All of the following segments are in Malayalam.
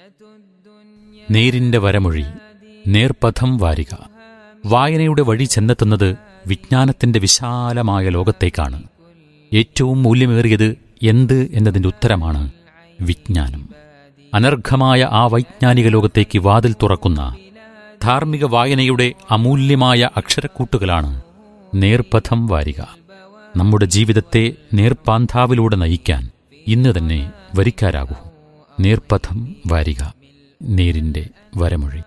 നേരിന്റെ വരമൊഴി നേർപഥം വാരിക വായനയുടെ വഴി ചെന്നെത്തുന്നത് വിജ്ഞാനത്തിന്റെ വിശാലമായ ലോകത്തേക്കാണ് ഏറ്റവും മൂല്യമേറിയത് എന്ത് എന്നതിന്റെ ഉത്തരമാണ് വിജ്ഞാനം അനർഘമായ ആ വൈജ്ഞാനിക ലോകത്തേക്ക് വാതിൽ തുറക്കുന്ന ധാർമ്മിക വായനയുടെ അമൂല്യമായ അക്ഷരക്കൂട്ടുകളാണ് നേർപഥം വാരിക നമ്മുടെ ജീവിതത്തെ നേർപ്പാന്താവിലൂടെ നയിക്കാൻ ഇന്ന് തന്നെ വരിക്കാരാകൂ നേർപഥം വാരിക നേരിന്റെ വരമൊഴി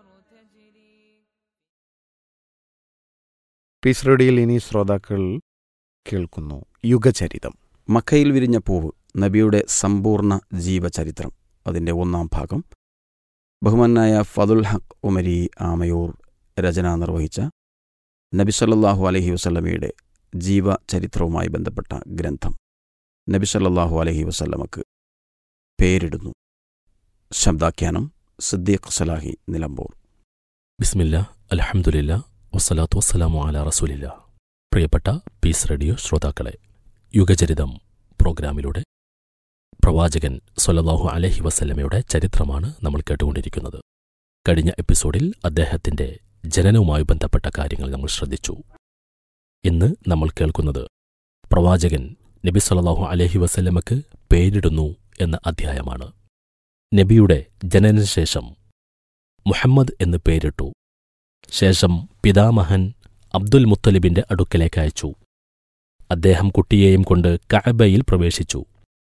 പീസ് റേഡിയോയിൽ ഇനി ശ്രോതാക്കൾ കേൾക്കുന്നു യുഗചരിതം മക്കയിൽ വിരിഞ്ഞ പൂവ് നബിയുടെ സമ്പൂർണ്ണ ജീവചരിത്രം അതിൻ്റെ ഒന്നാം ഭാഗം ബഹുമാനായ ഫതുൽ ഹക്ക് ഉമരി ആമയൂർ രചന നിർവഹിച്ച നബി സല്ലല്ലാഹു അലഹി വസല്ലമയുടെ ജീവചരിത്രവുമായി ബന്ധപ്പെട്ട ഗ്രന്ഥം നബി സല്ലല്ലാഹു അലഹി വസല്ലമക്ക് പേരിടുന്നു ശബ്ദാഖ്യാനം സിദ്ദീഖ് സലാഹി നിലമ്പൂർ ബിസ്മില്ല അലഹമുല്ല വസ്സലാത്തു വസ്സലാമു അല റസൂലില്ല പ്രിയപ്പെട്ട പീസ് റേഡിയോ ശ്രോതാക്കളെ യുഗചരിതം പ്രോഗ്രാമിലൂടെ പ്രവാചകൻ സൊല്ലാഹു അലഹി വസല്ലമയുടെ ചരിത്രമാണ് നമ്മൾ കേട്ടുകൊണ്ടിരിക്കുന്നത് കഴിഞ്ഞ എപ്പിസോഡിൽ അദ്ദേഹത്തിന്റെ ജനനവുമായി ബന്ധപ്പെട്ട കാര്യങ്ങൾ നമ്മൾ ശ്രദ്ധിച്ചു ഇന്ന് നമ്മൾ കേൾക്കുന്നത് പ്രവാചകൻ നബി സല്ലല്ലാഹു അലഹി വസല്ലമക്ക് പേരിടുന്നു എന്ന അധ്യായമാണ് നബിയുടെ ജനനശേഷം മുഹമ്മദ് എന്ന് പേരിട്ടു ശേഷം പിതാമഹൻ അബ്ദുൽ മുത്തലിബിന്റെ അടുക്കലേക്ക് അയച്ചു അദ്ദേഹം കുട്ടിയെയും കൊണ്ട് കഅബയിൽ പ്രവേശിച്ചു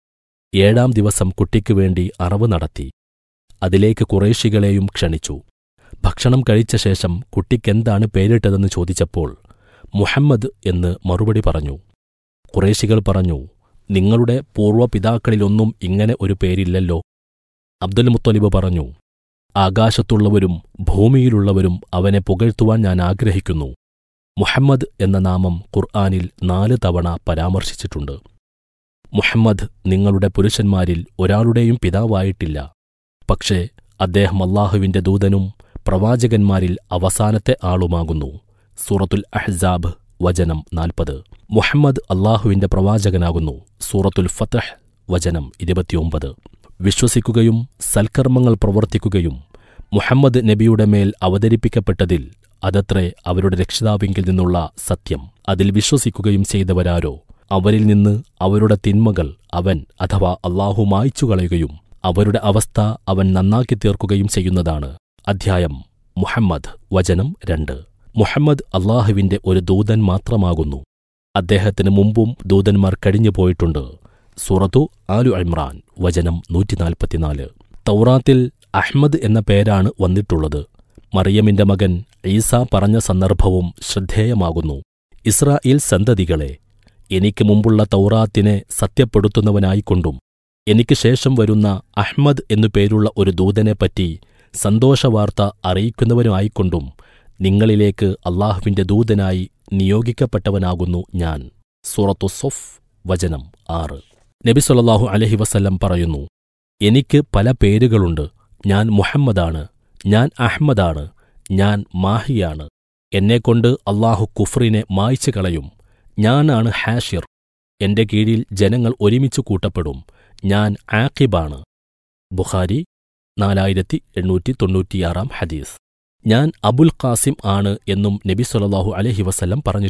ഏഴാം ദിവസം കുട്ടിക്കു വേണ്ടി അറവ് നടത്തി അതിലേക്ക് കുറേശികളെയും ക്ഷണിച്ചു ഭക്ഷണം കഴിച്ച ശേഷം കുട്ടിക്കെന്താണ് പേരിട്ടതെന്ന് ചോദിച്ചപ്പോൾ മുഹമ്മദ് എന്ന് മറുപടി പറഞ്ഞു കുറേശികൾ പറഞ്ഞു നിങ്ങളുടെ പൂർവ്വപിതാക്കളിലൊന്നും ഇങ്ങനെ ഒരു പേരില്ലല്ലോ അബ്ദുൽ മുത്തലിബ് പറഞ്ഞു ആകാശത്തുള്ളവരും ഭൂമിയിലുള്ളവരും അവനെ പുകഴ്ത്തുവാൻ ഞാൻ ആഗ്രഹിക്കുന്നു മുഹമ്മദ് എന്ന നാമം ഖുർആാനിൽ നാല് തവണ പരാമർശിച്ചിട്ടുണ്ട് മുഹമ്മദ് നിങ്ങളുടെ പുരുഷന്മാരിൽ ഒരാളുടെയും പിതാവായിട്ടില്ല പക്ഷേ അദ്ദേഹം അള്ളാഹുവിന്റെ ദൂതനും പ്രവാചകന്മാരിൽ അവസാനത്തെ ആളുമാകുന്നു സൂറത്തുൽ അഹ്സാബ് വചനം നാൽപ്പത് മുഹമ്മദ് അള്ളാഹുവിന്റെ പ്രവാചകനാകുന്നു സൂറത്തുൽ ഫതഹ് വചനം ഇരുപത്തിയൊമ്പത് വിശ്വസിക്കുകയും സൽക്കർമ്മങ്ങൾ പ്രവർത്തിക്കുകയും മുഹമ്മദ് നബിയുടെ മേൽ അവതരിപ്പിക്കപ്പെട്ടതിൽ അതത്രേ അവരുടെ രക്ഷിതാവിങ്കിൽ നിന്നുള്ള സത്യം അതിൽ വിശ്വസിക്കുകയും ചെയ്തവരാരോ അവരിൽ നിന്ന് അവരുടെ തിന്മകൾ അവൻ അഥവാ അള്ളാഹു മായ്ച്ചു കളയുകയും അവരുടെ അവസ്ഥ അവൻ നന്നാക്കി തീർക്കുകയും ചെയ്യുന്നതാണ് അധ്യായം മുഹമ്മദ് വചനം രണ്ട് മുഹമ്മദ് അള്ളാഹുവിന്റെ ഒരു ദൂതൻ മാത്രമാകുന്നു അദ്ദേഹത്തിന് മുമ്പും ദൂതന്മാർ കഴിഞ്ഞുപോയിട്ടുണ്ട് സൂറത്തു ആലു ഇമ്രാൻ വചനം നൂറ്റിനാൽപ്പത്തിനാല് തൗറാത്തിൽ അഹ്മദ് എന്ന പേരാണ് വന്നിട്ടുള്ളത് മറിയമിന്റെ മകൻ ഈസ പറഞ്ഞ സന്ദർഭവും ശ്രദ്ധേയമാകുന്നു ഇസ്രായേൽ സന്തതികളെ എനിക്ക് മുമ്പുള്ള തൗറാത്തിനെ സത്യപ്പെടുത്തുന്നവനായിക്കൊണ്ടും എനിക്ക് ശേഷം വരുന്ന അഹ്മദ് എന്നു പേരുള്ള ഒരു ദൂതനെപ്പറ്റി സന്തോഷവാർത്ത അറിയിക്കുന്നവനുമായിക്കൊണ്ടും നിങ്ങളിലേക്ക് അള്ളാഹുവിന്റെ ദൂതനായി നിയോഗിക്കപ്പെട്ടവനാകുന്നു ഞാൻ സൂറത്തു സൊഫ് വചനം ആറ് നബി സല്ലല്ലാഹു അലഹി വസല്ലം പറയുന്നു എനിക്ക് പല പേരുകളുണ്ട് ഞാൻ മുഹമ്മദാണ് ഞാൻ അഹ്മദാണ് ഞാൻ മാഹിയാണ് എന്നെക്കൊണ്ട് അള്ളാഹു കുഫ്രിനെ മായ്ച്ചു കളയും ഞാനാണ് ഹാഷിർ എന്റെ കീഴിൽ ജനങ്ങൾ ഒരുമിച്ചു കൂട്ടപ്പെടും ഞാൻ ആക്കിബാണ് ബുഖാരി നാലായിരത്തി എണ്ണൂറ്റി തൊണ്ണൂറ്റിയാറാം ഹദീസ് ഞാൻ അബുൽ ഖാസിം ആണ് എന്നും നബി സല്ലല്ലാഹു അലൈഹി വസല്ലം പറഞ്ഞു